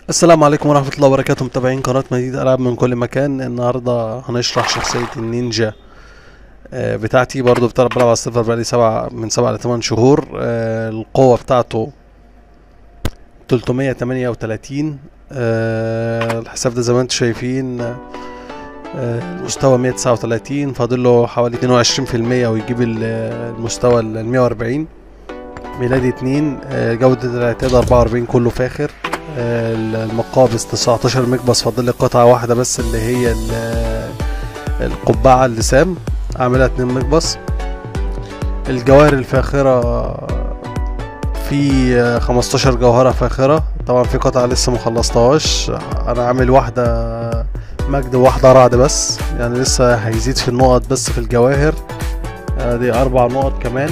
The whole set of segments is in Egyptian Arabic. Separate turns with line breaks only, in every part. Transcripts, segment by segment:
السلام عليكم ورحمة الله وبركاته متابعين قناة مدينة ألعاب من كل مكان النهاردة هنشرح شخصية النينجا آه، بتاعتي برضو بتلعب بلعب على السيرفر بقالي سبعة من سبعة لثمان شهور آه، القوة بتاعته تلتمية تمانية وتلاتين الحساب ده زي ما انتم شايفين آه، المستوى مية تسعة وتلاتين فاضله حوالي اتنين وعشرين في المية ويجيب ال- المستوى المية وأربعين ميلادي اتنين آه، جودة الاعتياد أربعة وأربعين كله فاخر آه، المقابس 19 مقبس فاضل لي قطعة واحدة بس اللي هي ال- القبعة اللسام اعملها اتنين مقبس الجواهر الفاخرة في آه، 15 جوهرة فاخرة طبعا في قطعة لسه مخلصتهاش انا عامل واحدة مجد وواحدة رعد بس يعني لسه هيزيد في النقط بس في الجواهر آه، دي اربع نقط كمان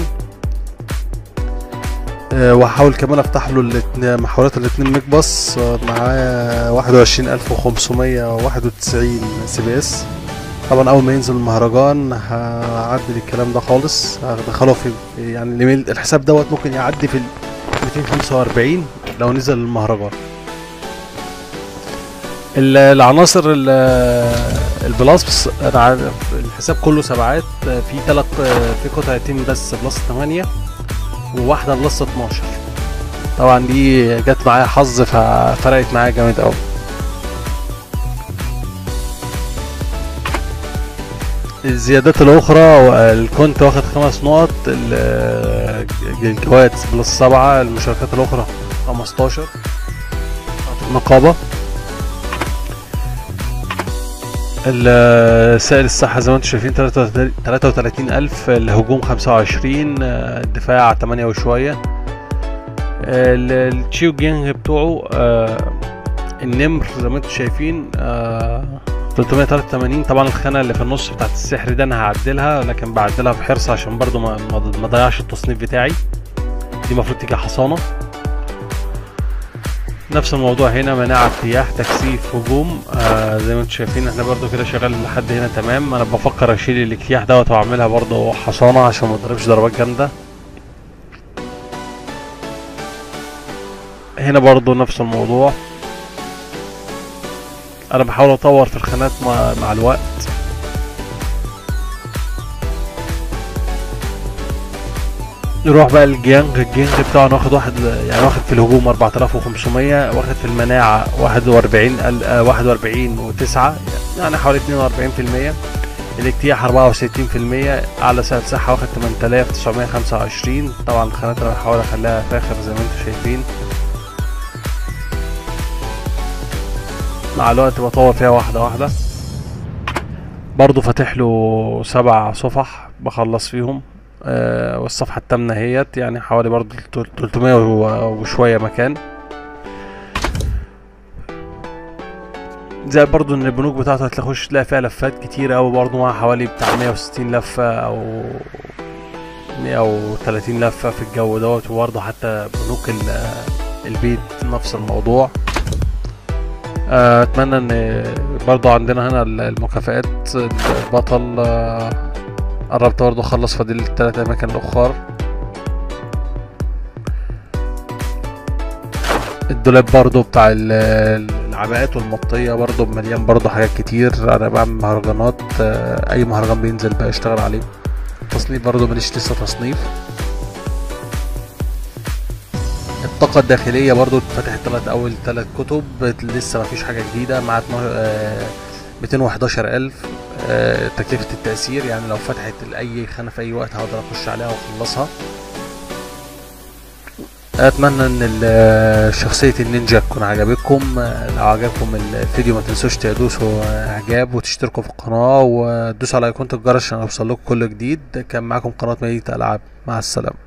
آه، وهحاول كمان افتح له الاتنين محاولات الاتنين مكبس آه، معاه واحد وعشرين الف وخمسمية وواحد وتسعين سي بي اس طبعا اول ما ينزل المهرجان هعدل الكلام ده خالص هدخله في في- يعني الايميل الحساب دوت ممكن يعدي في ال 245 لو نزل المهرجان ال- العناصر ال- البلاس بس انا عارف الحساب كله سبعات آه، في تلات آه، في قطعتين بس بلس 8 وواحده بلس 12 طبعا دي جت معايا حظ ففرقت معايا جامد قوي الزيادات الاخرى كنت واخد خمس نقط ال- الجوائز بلس سبعة المشاركات الاخرى 15 النقابة ال- سائل الصحة زي ما انتم شايفين 33 ألف الهجوم 25 آه، الدفاع 8 وشوية ال- التشيو جينج بتوعه آه، النمر زي ما انتم شايفين آه، 383 طبعا الخانة اللي في النص بتاعت السحر ده انا هعدلها لكن بعدلها بحرص عشان برضو ما ما ما اضيعش التصنيف بتاعي دي المفروض تيجي حصانة نفس الموضوع هنا مناعة اجتياح تكثيف هجوم آه زي ما انتم شايفين احنا برضو كده شغال لحد هنا تمام انا بفكر اشيل الاجتياح دوت واعملها برضو حصانة عشان ما اضربش ضربات جامدة هنا برضو نفس الموضوع انا بحاول اطور في الخانات مع, مع الوقت نروح بقى الجيانج الجيانج بتاعنا واخد واحد يعني واخد في الهجوم 4500 واخد في المناعة 41 ال- آه، 41 و9 يعني حوالي 42% الاجتياح 64% اعلى سعر صحة واخد 8925 طبعا الخانات انا بحاول اخليها فاخر زي ما انتم شايفين مع الوقت بطور فيها واحدة واحدة برضو فاتح له سبع صفح بخلص فيهم آه والصفحة التامنة هيت يعني حوالي برضو تل- 300 و- وشوية مكان زي برضو ان البنوك بتاعته هتخش تلاقي فيها لفات كتير اوي برضو مع حوالي بتاع 160 لفة او 130 لفة في الجو دوت وبرضو حتى بنوك ال- البيت نفس الموضوع آه، اتمنى ان برضو عندنا هنا المكافآت البطل آه، قربت برضو اخلص فاضل التلات اماكن الاخر الدولاب برضو بتاع ال- العباءات والمطية برضو مليان برضو حاجات كتير انا بعمل مهرجانات آه، اي مهرجان بينزل بشتغل عليه تصنيف برضو ماليش لسه تصنيف الطاقة الداخلية برضو فتحت تلات أول تلات كتب لسه مفيش حاجة جديدة مع 211 ألف تكلفة التأثير يعني لو فتحت لأي خانة في أي وقت هقدر أخش عليها وأخلصها أتمنى إن ال- شخصية النينجا تكون عجبتكم آه، لو عجبكم الفيديو ما تنسوش تدوسوا إعجاب وتشتركوا في القناة وتدوسوا على أيقونة الجرس عشان يوصل لكم كل جديد كان معاكم قناة مدينة ألعاب مع السلامة